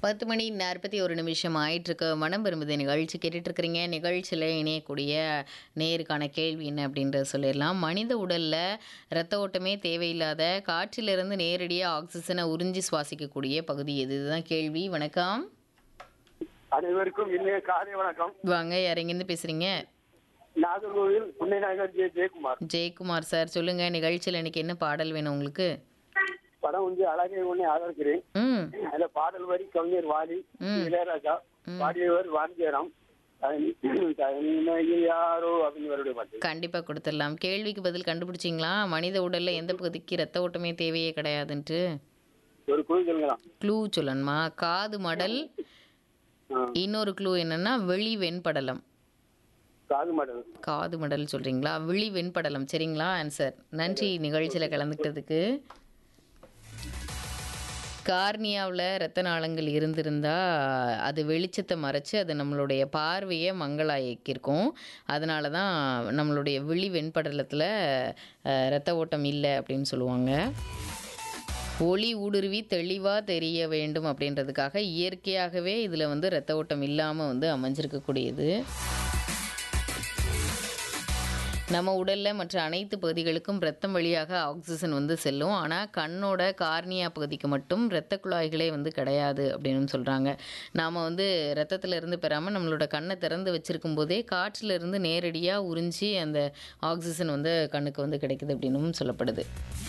பத்து மணி நாற்பத்தி ஒரு நிமிஷம் ஆயிட்டிருக்கு மனம் விரும்புது நிகழ்ச்சி கேட்டுட்டு இருக்கிறீங்க நிகழ்ச்சியில் இணையக்கூடிய நேருக்கான கேள்வி என்ன அப்படின்றத சொல்லிடலாம் மனித உடலில் இரத்த ஓட்டமே தேவையில்லாத காற்றிலிருந்து நேரடியாக ஆக்சிஜனை உறிஞ்சி சுவாசிக்கக்கூடிய பகுதி எது இதுதான் கேள்வி வணக்கம் அனைவருக்கும் இனிய காலை வணக்கம் வாங்க யார் எங்கேருந்து பேசுகிறீங்க நாகர்கோவில் புன்னை நாயகர் ஜே ஜெயக்குமார் ஜெயக்குமார் சார் சொல்லுங்கள் நிகழ்ச்சியில் இன்னைக்கு என்ன பாடல் வேணும் உங்களுக்கு படம் வந்து அழகை ஒண்ணே ஆதரிக்கிறேன் ம் அதுல பாடல் வரி கவிஞர் வாலி இளையராஜா பாடியவர் வாந்தியராம் தனிமையில் யாரோ அப்படின்னு வருடைய பாட்டு கண்டிப்பாக கொடுத்துடலாம் கேள்விக்கு பதில் கண்டுபிடிச்சிங்களா மனித உடலில் எந்த பகுதிக்கு ரத்த ஓட்டமே தேவையே கிடையாதுன்ட்டு ஒரு குழு சொல்லுங்களாம் க்ளூ சொல்லணுமா காது மடல் ஆ, இன்னொரு க்ளூ என்னன்னா வெளி வெண்படலம் காது மாடல் காது மடல் சொல்றீங்களா விழி வெண்படலம் சரிங்களா ஆன்சர் நன்றி நிகழ்ச்சியில் கலந்துக்கிட்டதுக்கு கார்னியாவில் ரத்த நாளங்கள் இருந்திருந்தா அது வெளிச்சத்தை மறைச்சு அது நம்மளுடைய பார்வையை மங்களாக்கியிருக்கும் அதனால தான் நம்மளுடைய விழி வெண்படலத்தில் அஹ், ரத்த ஓட்டம் இல்லை அப்படின்னு சொல்லுவாங்க ஒளி ஊடுருவி தெளிவாக தெரிய வேண்டும் அப்படின்றதுக்காக இயற்கையாகவே இதில் வந்து ரத்த ஓட்டம் இல்லாமல் வந்து அமைஞ்சிருக்கக்கூடியது நம்ம உடலில் மற்ற அனைத்து பகுதிகளுக்கும் ரத்தம் வழியாக ஆக்சிஜன் வந்து செல்லும் ஆனால் கண்ணோட கார்னியா பகுதிக்கு மட்டும் இரத்த குழாய்களே வந்து கிடையாது அப்படின்னு சொல்கிறாங்க நாம் வந்து ரத்தத்துல இருந்து பெறாமல் நம்மளோட கண்ணை திறந்து வச்சிருக்கும் போதே காற்றுல இருந்து நேரடியாக உறிஞ்சி அந்த ஆக்சிஜன் வந்து கண்ணுக்கு வந்து கிடைக்குது அப்படின்னும் சொல்லப்படுது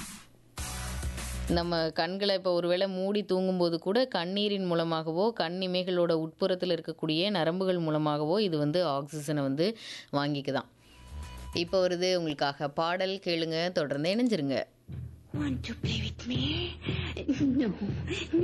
நம்ம கண்களை இப்போ ஒருவேளை மூடி தூங்கும்போது கூட கண்ணீரின் மூலமாகவோ கண் இமைகளோட உட்புறத்தில் இருக்கக்கூடிய நரம்புகள் மூலமாகவோ இது வந்து ஆக்சிஜனை வந்து வாங்கிக்குதான் இப்போ வருது உங்களுக்காக பாடல் கேளுங்க தொடர்ந்து இணைஞ்சிருங்க Want to play with me? No.